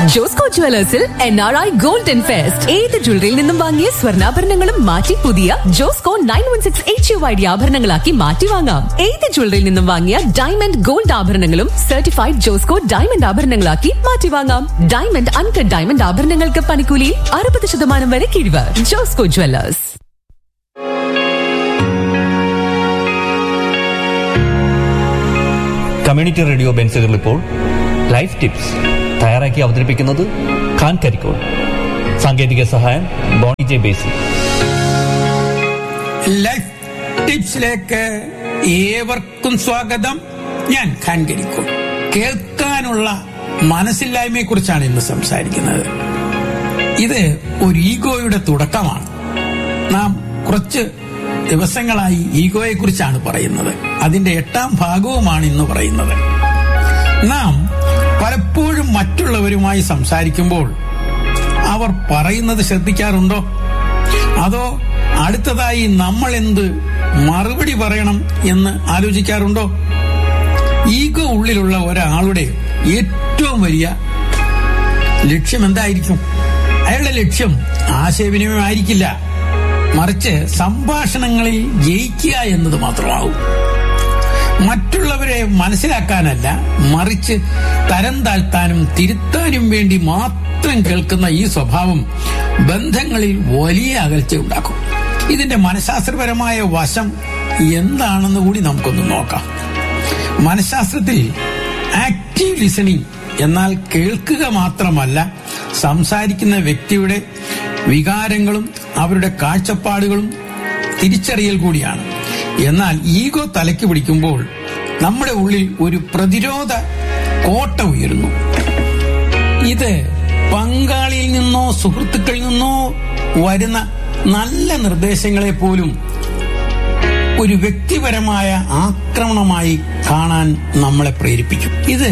ജോസ്കോ ജുവലേഴ്സിൽ N R I golden fest ഏത് ജ്വല്ലറിയിൽ നിന്നും വാങ്ങിയ സ്വർണ്ണാഭരണങ്ങളും മാറ്റി പുതിയ Josco nine one six H U I D ആഭരണങ്ങളാക്കി മാറ്റി വാങ്ങാം ഏത് ജ്വല്ലറിയിൽ നിന്നും വാങ്ങിയ ഡയമണ്ട് ഗോൾഡ് ആഭരണങ്ങളും സർട്ടിഫൈഡ് ജോസ്കോ ഡയമണ്ട് ആഭരണങ്ങളാക്കി മാറ്റി വാങ്ങാം ഡയമണ്ട് അൺകട്ട് ഡയമണ്ട് ആഭരണങ്ങൾക്ക് പണിക്കൂലിയിൽ അറുപത് ശതമാനം വരെ കിഴിവ് ജോസ്കോ ജുവലേഴ്സ് കമ്മ്യൂണിറ്റി റേഡിയോ ബെൻസുകൾ ഇപ്പോൾ ലൈഫ് ടിപ്സ് തയ്യാറാക്കി അവതരിപ്പിക്കുന്നത് ഖാൻ കരിക്കോൾ സാങ്കേതിക സഹായം ബോണി ജെ ബേസി ലൈഫ് ടിപ്സിലേക്ക് ഏവർക്കും സ്വാഗതം ഞാൻ ഖാൻ കരിക്കോൾ കേൾക്കാനുള്ള മനസ്സില്ലായ്മയെ കുറിച്ചാണ് ഇന്ന് സംസാരിക്കുന്നത് ഇത് ഒരു ഈഗോയുടെ തുടക്കമാണ് നാം കുറച്ച് ദിവസങ്ങളായി ഈഗോയെ കുറിച്ചാണ് പറയുന്നത് അതിന്റെ എട്ടാം ഭാഗവുമാണ് ഇന്ന് പറയുന്നത് നാം പലപ്പോഴും മറ്റുള്ളവരുമായി സംസാരിക്കുമ്പോൾ അവർ പറയുന്നത് ശ്രദ്ധിക്കാറുണ്ടോ അതോ അടുത്തതായി നമ്മൾ എന്ത് മറുപടി പറയണം എന്ന് ആലോചിക്കാറുണ്ടോ ഈഗോ ഉള്ളിലുള്ള ഒരാളുടെ ഏറ്റവും വലിയ ലക്ഷ്യം എന്തായിരിക്കും അയാളുടെ ലക്ഷ്യം ആശയവിനിമയം ആയിരിക്കില്ല മറിച്ച് സംഭാഷണങ്ങളിൽ ജയിക്കുക എന്നത് മാത്രമാവും മറ്റുള്ളവരെ മനസ്സിലാക്കാനല്ല മറിച്ച് തരം താഴ്ത്താനും തിരുത്താനും വേണ്ടി മാത്രം കേൾക്കുന്ന ഈ സ്വഭാവം ബന്ധങ്ങളിൽ വലിയ അകൽച്ച ഉണ്ടാക്കും ഇതിന്റെ മനഃശാസ്ത്രപരമായ വശം എന്താണെന്ന് കൂടി നമുക്കൊന്ന് നോക്കാം മനഃശാസ്ത്രത്തിൽ ആക്റ്റീവ് ലിസണിംഗ് എന്നാൽ കേൾക്കുക മാത്രമല്ല സംസാരിക്കുന്ന വ്യക്തിയുടെ വികാരങ്ങളും അവരുടെ കാഴ്ചപ്പാടുകളും തിരിച്ചറിയൽ കൂടിയാണ് എന്നാൽ ഈഗോ തലയ്ക്ക് പിടിക്കുമ്പോൾ നമ്മുടെ ഉള്ളിൽ ഒരു പ്രതിരോധ കോട്ട ഉയരുന്നു ഇത് പങ്കാളിയിൽ നിന്നോ സുഹൃത്തുക്കളിൽ നിന്നോ വരുന്ന നല്ല നിർദ്ദേശങ്ങളെ പോലും ഒരു വ്യക്തിപരമായ ആക്രമണമായി കാണാൻ നമ്മളെ പ്രേരിപ്പിക്കും ഇത്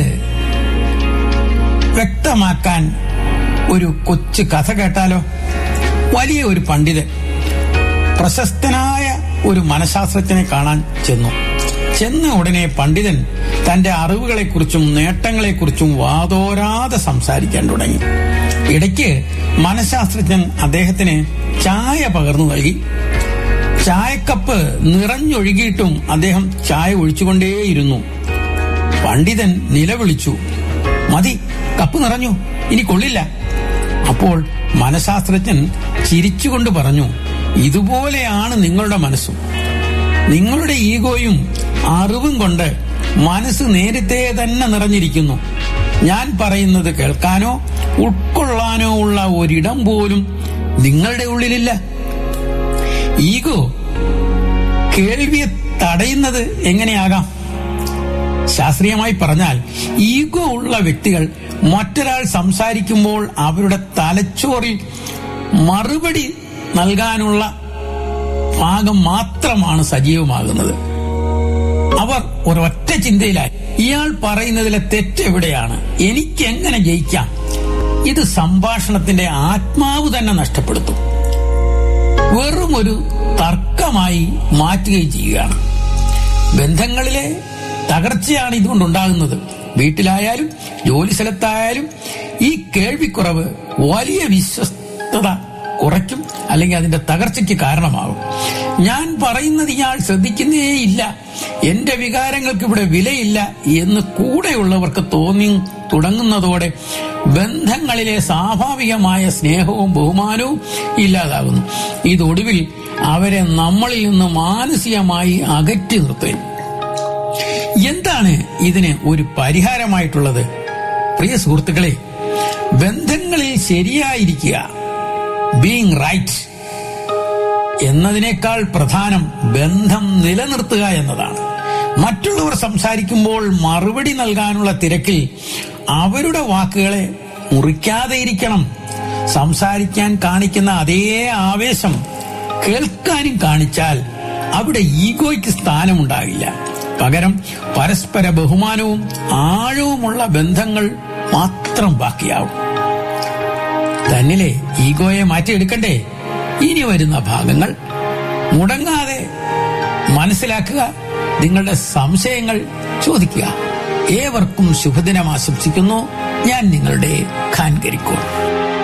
വ്യക്തമാക്കാൻ ഒരു കൊച്ചു കഥ കേട്ടാലോ വലിയ ഒരു പണ്ഡിതൻ പ്രശസ്തനായ ഒരു മനഃശാസ്ത്രജ്ഞനെ കാണാൻ ചെന്നു ചെന്ന ഉടനെ പണ്ഡിതൻ തന്റെ അറിവുകളെക്കുറിച്ചും നേട്ടങ്ങളെക്കുറിച്ചും വാതോരാതെ സംസാരിക്കാൻ തുടങ്ങി ഇടയ്ക്ക് മനഃശാസ്ത്രജ്ഞൻ അദ്ദേഹത്തിന് ചായ പകർന്നു നൽകി ചായക്കപ്പ് നിറഞ്ഞൊഴുകിയിട്ടും അദ്ദേഹം ചായ ഒഴിച്ചുകൊണ്ടേയിരുന്നു പണ്ഡിതൻ നിലവിളിച്ചു മതി കപ്പ് നിറഞ്ഞു ഇനി കൊള്ളില്ല അപ്പോൾ മനഃശാസ്ത്രജ്ഞൻ ചിരിച്ചുകൊണ്ട് പറഞ്ഞു ഇതുപോലെയാണ് നിങ്ങളുടെ മനസ്സും നിങ്ങളുടെ ഈഗോയും അറിവും കൊണ്ട് മനസ്സ് നേരത്തെ തന്നെ നിറഞ്ഞിരിക്കുന്നു ഞാൻ പറയുന്നത് കേൾക്കാനോ ഉൾക്കൊള്ളാനോ ഉള്ള ഒരിടം പോലും നിങ്ങളുടെ ഉള്ളിലില്ല ഈഗോ കേൾവിയെ തടയുന്നത് എങ്ങനെയാകാം ശാസ്ത്രീയമായി പറഞ്ഞാൽ ഈഗോ ഉള്ള വ്യക്തികൾ മറ്റൊരാൾ സംസാരിക്കുമ്പോൾ അവരുടെ തലച്ചോറിൽ മറുപടി നൽകാനുള്ള ഭാഗം മാത്രമാണ് സജീവമാകുന്നത് അവർ ഒരൊറ്റ ചിന്തയിലായി ഇയാൾ പറയുന്നതിലെ തെറ്റെവിടെയാണ് എനിക്ക് എങ്ങനെ ജയിക്കാം ഇത് സംഭാഷണത്തിന്റെ ആത്മാവ് തന്നെ നഷ്ടപ്പെടുത്തും വെറും ഒരു തർക്കമായി മാറ്റുകയും ചെയ്യുകയാണ് ബന്ധങ്ങളിലെ തകർച്ചയാണ് ഇതുകൊണ്ടുണ്ടാകുന്നത് വീട്ടിലായാലും ജോലി സ്ഥലത്തായാലും ഈ കേൾവിക്കുറവ് വലിയ വിശ്വസ്തത കുറയ്ക്കും അല്ലെങ്കിൽ അതിന്റെ തകർച്ചയ്ക്ക് കാരണമാകും ഞാൻ പറയുന്നത് ഇയാൾ ശ്രദ്ധിക്കുന്നേയില്ല എന്റെ വികാരങ്ങൾക്ക് ഇവിടെ വിലയില്ല എന്ന് കൂടെയുള്ളവർക്ക് തോന്നി തുടങ്ങുന്നതോടെ ബന്ധങ്ങളിലെ സ്വാഭാവികമായ സ്നേഹവും ബഹുമാനവും ഇല്ലാതാകുന്നു ഇതൊടുവിൽ അവരെ നമ്മളിൽ നിന്ന് മാനസികമായി അകറ്റി നിർത്തുന്നു എന്താണ് ഇതിന് ഒരു പരിഹാരമായിട്ടുള്ളത് പ്രിയ സുഹൃത്തുക്കളെ ബന്ധങ്ങളിൽ ശരിയായിരിക്കുക ബീങ് റൈറ്റ് എന്നതിനേക്കാൾ പ്രധാനം ബന്ധം നിലനിർത്തുക എന്നതാണ് മറ്റുള്ളവർ സംസാരിക്കുമ്പോൾ മറുപടി നൽകാനുള്ള തിരക്കിൽ അവരുടെ വാക്കുകളെ മുറിക്കാതെ ഇരിക്കണം സംസാരിക്കാൻ കാണിക്കുന്ന അതേ ആവേശം കേൾക്കാനും കാണിച്ചാൽ അവിടെ ഈഗോയ്ക്ക് സ്ഥാനമുണ്ടാകില്ല പകരം പരസ്പര ബഹുമാനവും ആഴവുമുള്ള ബന്ധങ്ങൾ മാത്രം ബാക്കിയാവും തന്നിലെ ഈഗോയെ മാറ്റിയെടുക്കണ്ടേ ഇനി വരുന്ന ഭാഗങ്ങൾ മുടങ്ങാതെ മനസ്സിലാക്കുക നിങ്ങളുടെ സംശയങ്ങൾ ചോദിക്കുക ഏവർക്കും ശുഭദിനം ആശംസിക്കുന്നു ഞാൻ നിങ്ങളുടെ ഖാൻ കരിക്കോൾ